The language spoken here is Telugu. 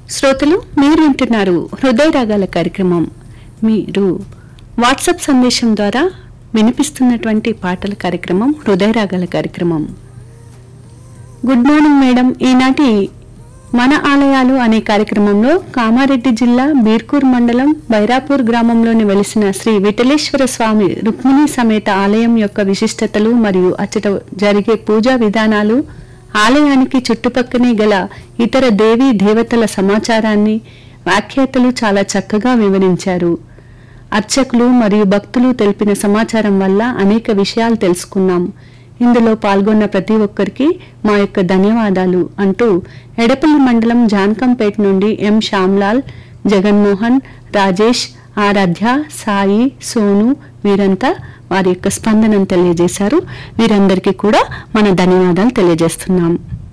శ్రోతలు మీరు వింటున్నారు హృదయ రాగాల కార్యక్రమం మీరు వాట్సాప్ సందేశం ద్వారా వినిపిస్తున్నటువంటి పాటల కార్యక్రమం హృదయ రాగాల కార్యక్రమం గుడ్ మార్నింగ్ మేడం ఈనాటి మన ఆలయాలు అనే కార్యక్రమంలో కామారెడ్డి జిల్లా బీర్కూర్ మండలం బైరాపూర్ గ్రామంలోని వెలిసిన శ్రీ విఠలేశ్వర స్వామి రుక్మిణి సమేత ఆలయం యొక్క విశిష్టతలు మరియు అచ్చట జరిగే పూజా విధానాలు ఆలయానికి చుట్టుపక్కనే గల ఇతర దేవీ దేవతల సమాచారాన్ని వ్యాఖ్యాతలు చాలా చక్కగా వివరించారు అర్చకులు మరియు భక్తులు తెలిపిన సమాచారం వల్ల అనేక విషయాలు తెలుసుకున్నాం ఇందులో పాల్గొన్న ప్రతి ఒక్కరికి మా యొక్క ధన్యవాదాలు అంటూ ఎడపల్లి మండలం జాన్కంపేట నుండి ఎం శ్యామ్లాల్ జగన్మోహన్ రాజేష్ ఆరాధ్య సాయి సోను వీరంతా వారి యొక్క స్పందనను తెలియజేశారు వీరందరికీ కూడా మన ధన్యవాదాలు తెలియజేస్తున్నాం